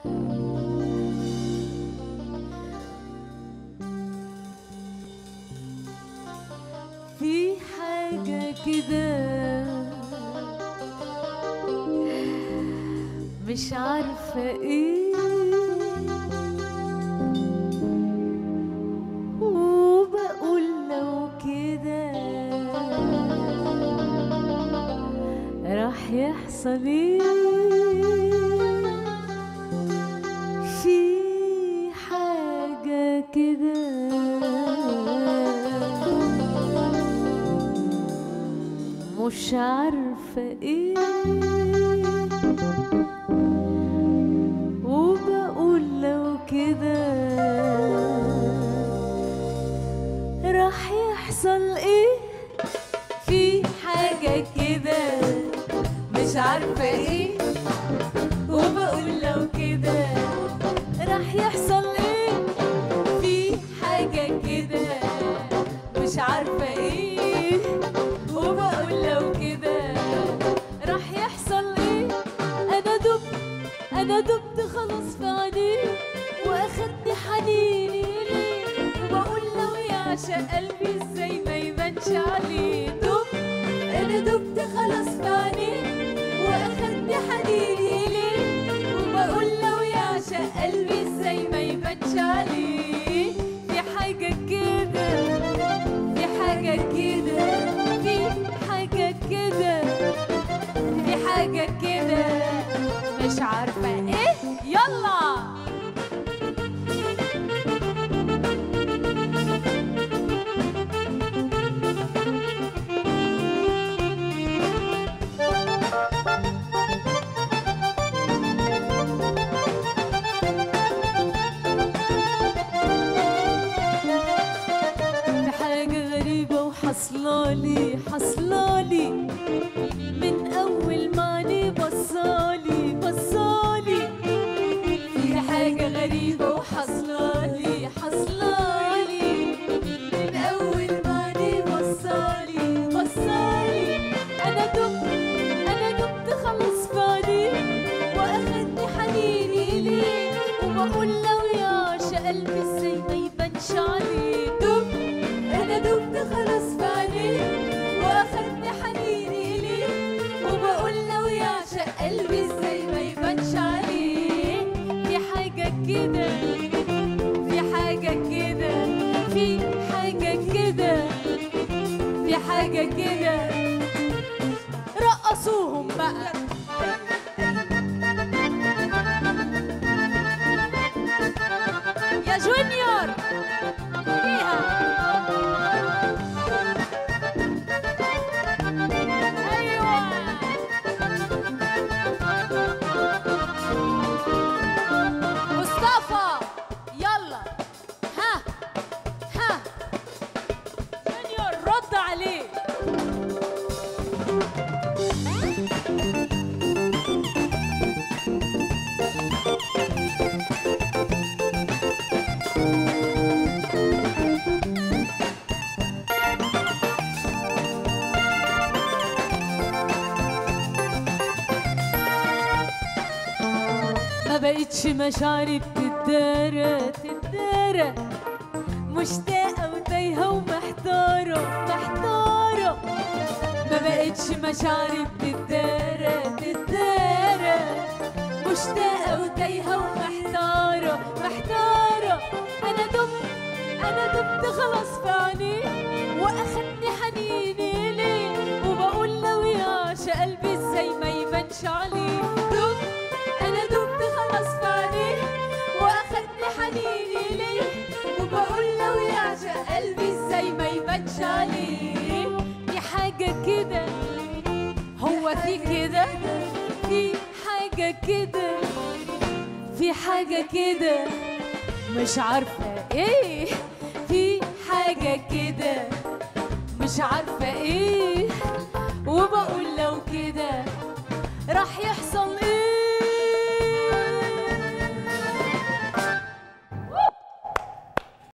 في حاجة كده مش عارفة ايه وبقول لو كده راح يحصل ايه في حاجة كده مش عارفة ايه وبقول لو كده راح يحصل ايه في حاجة كده مش عارفة ايه وبقول لو كده راح يحصل ايه في حاجة كده مش عارفة ايه وبقول لو كده راح يحصل ايه انا دبت انا دبت خلاص في عينيه واخدني حنيني ليه وبقول لو يعشق قلبي ازاي ما يبانش عليه دبت انا دبت خلاص في عينيه واخدني حنيني ليه وبقول لو يعشق قلبي ازاي ما يبانش عليه في حاجة كده في حاجة كده في حاجة كده في حاجة كده مش عارفة ايه يلا في حاجة غريبة وحصلالي حصلالي من أول ما عينيه بصالي بصالي في حاجة غريبة وحصلالي حصلالي من أول ما عينيه بصالي بصالي أنا دبت أنا دبت خلص في عينيه وأخدني حنيني ليه وبقول لو يعشق قلبي ازاي ما يبانش عليه دبت أنا دبت خلاص في عينيه وأخدني حنيني ليه وبقول لو يعشق قلبي ازاي ما يبانش عليه في حاجة كده في حاجة كده في حاجة كده في حاجة كده رقصوهم بقى يا جونيور فيها ايوه مصطفى يلا ها ها جونيور رد عليه ما بقتش مشاعري بتدارى تدارى مشتاقة وتايهة ومحتارة محتارة ما بقتش مشاعري بتدارى تدارى مشتاقة وتايهة ومحتارة محتارة أنا دبت أنا دبت خلاص في عينيه وأخدني حنيني ليه وبقول لو يعشق قلبي ازاي ما يبانش عليه دبت أنا دبت خلاص في عينيه وأخدني حنيني ليه وبقول لو يعشق قلبي ازاي ما يبانش عليه في حاجة كده هو في كده في حاجة كده في حاجة كده مش عارفة ايه في حاجة كده مش عارفة ايه وبقول لو كده راح يحصل